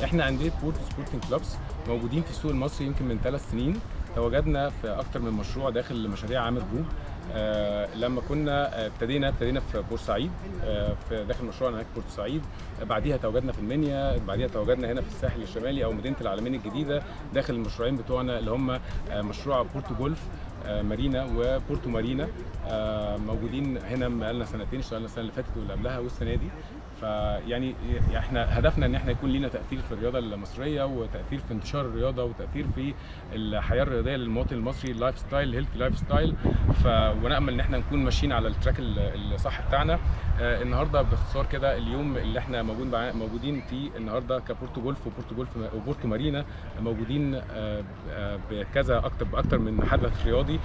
احنا انديه بورتو سبورتنج كلوبس موجودين في السوق المصري يمكن من ثلاث سنين تواجدنا في اكتر من مشروع داخل مشاريع عامر جروب آه لما كنا آه، ابتدينا ابتدينا في بورسعيد آه في داخل مشروع هناك بورسعيد آه، بعديها تواجدنا في المنيا بعديها تواجدنا هنا في الساحل الشمالي او مدينه العالمين الجديده داخل المشروعين بتوعنا اللي هم آه مشروع بورتو جولف آه، مارينا وبورتو مارينا آه، موجودين هنا بقالنا سنتين اشتغلنا السنه اللي فاتت واللي قبلها والسنه دي فيعني احنا هدفنا ان احنا يكون لينا تاثير في الرياضه المصريه وتاثير في انتشار الرياضه وتاثير في الحياه الرياضيه للمواطن المصري اللايف ستايل الهيلثي لايف ستايل ف ونامل ان احنا نكون ماشيين على التراك ال- الصح بتاعنا آه، النهارده باختصار كده اليوم اللي احنا موجود مع- موجودين فيه النهارده كبورتو جولف وبورتو جولف وبورتو مارينا موجودين آه، آه، بكذا اكتر باكتر من حدث رياضي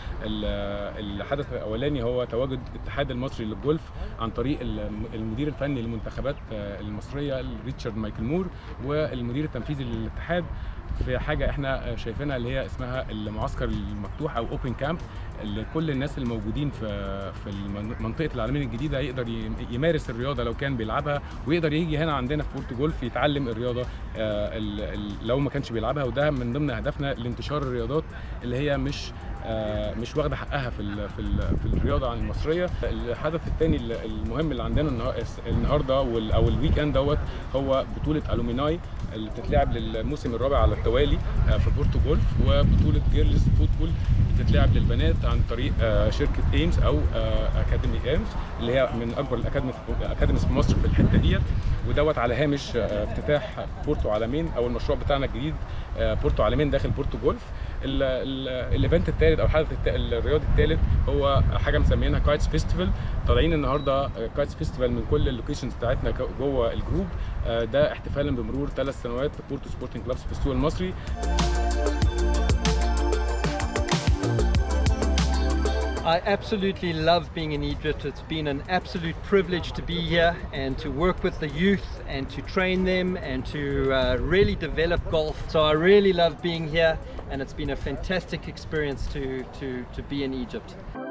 ال- الحدث الاولاني هو تواجد الاتحاد المصري للجولف عن طريق الم- المدير الفني للمنتخبات آه، المصريه ريتشارد مايكل مور والمدير التنفيذي للاتحاد في حاجه احنا شايفينها اللي هي اسمها المعسكر المفتوح او اوبن كامب اللي كل الناس الموجودين في في المن- منطقه العالمين الجديده يقدر ي- يمارس الرياضه لو كان بيلعبها ويقدر يجي هنا عندنا في بورتو جولف يتعلم الرياضه آه، ال- ال- لو ما كانش بيلعبها وده من ضمن اهدافنا لانتشار الرياضات اللي هي مش آه، مش واخده حقها في ال في ال في الرياضه عن المصريه الحدث الثاني المهم اللي عندنا النها- النهارده وال- او الويك اند دوت هو بطوله الوميناي اللي بتتلعب للموسم الرابع على التوالي آه، في بورتو جولف وبطوله جيرلز فوتبول بتتلعب للبنات عن طريق آه، شركه ايمز او آه، اكاديمي ايمز اللي هي من اكبر الاكاديميز اكاديميز في مصر في الحته ديت ودوت على هامش آه، افتتاح بورتو عالمين او المشروع بتاعنا الجديد آه، بورتو عالمين داخل بورتو جولف ال- ال- الايفنت الثالث او الحدث الت- الرياضي الثالث هو حاجه مسمينها كايتس فيستيفال طالعين النهارده كايتس فيستيفال من كل اللوكيشنز بتاعتنا ك- جوه الجروب آه، ده احتفالا بمرور ثلاث سنوات بورتو سبورتنج كلابس في السوق المصري I absolutely love being in Egypt. It's been an absolute privilege to be here and to work with the youth and to train them and to uh, really develop golf. So I really love being here and it's been a fantastic experience to, to, to be in Egypt.